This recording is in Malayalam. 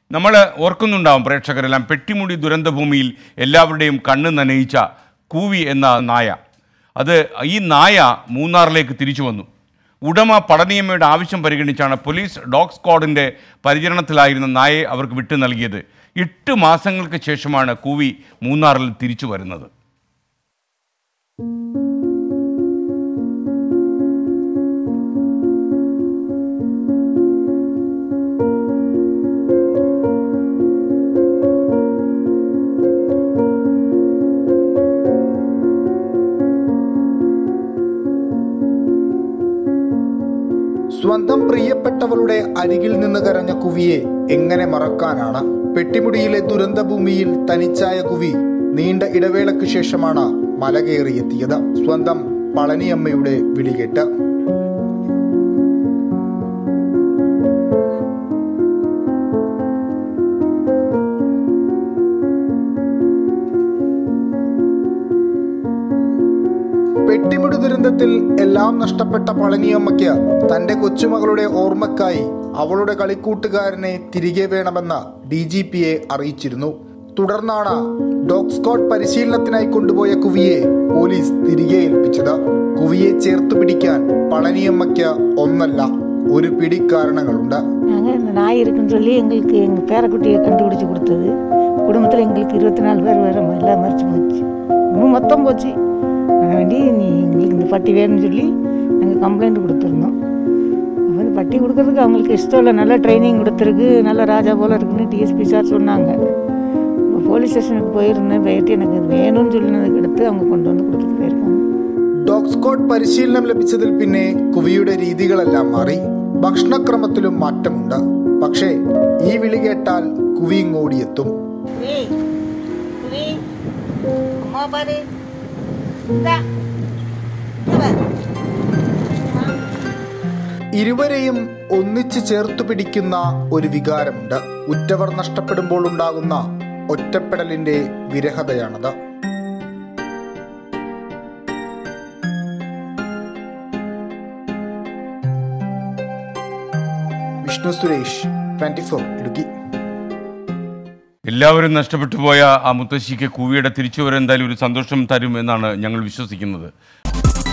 നമ്മൾ ഓർക്കുന്നുണ്ടാവും പ്രേക്ഷകരെല്ലാം പെട്ടിമുടി ദുരന്തഭൂമിയിൽ എല്ലാവരുടെയും കണ്ണ് നനയിച്ച കൂവി എന്ന നായ അത് ഈ നായ മൂന്നാറിലേക്ക് തിരിച്ചു വന്നു ഉടമ പടനിയമ്മയുടെ ആവശ്യം പരിഗണിച്ചാണ് പോലീസ് ഡോഗ് സ്ക്വാഡിൻ്റെ പരിചരണത്തിലായിരുന്ന നായയെ അവർക്ക് വിട്ടു നൽകിയത് എട്ട് മാസങ്ങൾക്ക് ശേഷമാണ് കൂവി മൂന്നാറിൽ തിരിച്ചു വരുന്നത് സ്വന്തം പ്രിയപ്പെട്ടവളുടെ അരികിൽ നിന്ന് കരഞ്ഞ കുവിയെ എങ്ങനെ മറക്കാനാണ് പെട്ടിമുടിയിലെ ദുരന്തഭൂമിയിൽ തനിച്ചായ കുവി നീണ്ട ഇടവേളയ്ക്ക് ശേഷമാണ് മല കയറിയെത്തിയത് സ്വന്തം പളനിയമ്മയുടെ വിളികേട്ട് പെട്ടിമുടി ദുരന്തത്തിൽ എല്ലാം നഷ്ടപ്പെട്ട പളനിയമ്മയ്ക്ക് തന്റെ കൊച്ചുമകളുടെ ഓർമ്മക്കായി അവളുടെ കളിക്കൂട്ടുകാരനെ തിരികെ വേണമെന്ന് ഡി ജി പിയെ അറിയിച്ചിരുന്നു തുടർന്നാണ് ഡോഗ് സ്ക്വാഡ് പരിശീലനത്തിനായി കൊണ്ടുപോയ കുവിയെ പോലീസ് തിരികെ ഏൽപ്പിച്ചത് കുവിയെ ചേർത്തു പിടിക്കാൻ പളനിയമ്മയ്ക്ക് ഒന്നല്ല ഒരു പിടി കാരണങ്ങളുണ്ട് நாங்கள் இந்த நாய் இருக்குன்னு சொல்லி எங்களுக்கு எங்கள் பேரக்குட்டியை கண்டுபிடிச்சி கொடுத்தது குடும்பத்தில் எங்களுக்கு இருபத்தி நாலு பேர் வேறு எல்லாம் மறிச்சு போச்சு இன்னும் மொத்தம் போச்சு நான் வேண்டி நீ எங்களுக்கு இந்த பட்டி வேணும்னு சொல்லி நாங்கள் கம்ப்ளைண்ட் கொடுத்துருந்தோம் அப்போ இந்த பட்டி கொடுக்கறதுக்கு அவங்களுக்கு இஷ்டம் இல்லை நல்ல ட்ரைனிங் கொடுத்துருக்கு நல்ல ராஜா போல் இருக்குன்னு டிஎஸ்பி சார் சொன்னாங்க இப்போ போலீஸ் ஸ்டேஷனுக்கு போயிருந்தேன் போயிட்டு எனக்கு இது வேணும்னு சொல்லினதுக்கு எடுத்து அவங்க கொண்டு வந்து കൊടുത്തിട്ട് പോயிருக்காங்க ഡോഗ് സ്ക്വാഡ് പരിശീലനം ലഭിച്ചതിൽ പിന്നെ കുവിയുടെ രീതികളെല്ലാം മാറി ഭക്ഷണക്രമത്തിലും മാറ്റമുണ്ട് പക്ഷേ ഈ വിളി കേട്ടാൽ കുവി ഇങ്ങോടിയെത്തും குவி குவி அம்மா பாரு இந்தா இங்க வா. ഇരുവരെയും ഒന്നിച്ച് ചേർത്തു പിടിക്കുന്ന ഒരു വികാരമുണ്ട് ഉറ്റവർ നഷ്ടപ്പെടുമ്പോൾ ഉണ്ടാകുന്ന ഒറ്റപ്പെടലിന്റെ വിരഹതയാണത് വിഷ്ണു സുരേഷ് ട്വന്റി ഫോർ ഇടുക്കി എല്ലാവരും നഷ്ടപ്പെട്ടു പോയ ആ മുത്തശ്ശിക്ക് കൂവിയുടെ തിരിച്ചുവരവ് എന്തായാലും ഒരു സന്തോഷം തരും എന്നാണ് ഞങ്ങൾ വിശ്വസിക്കുന്നത്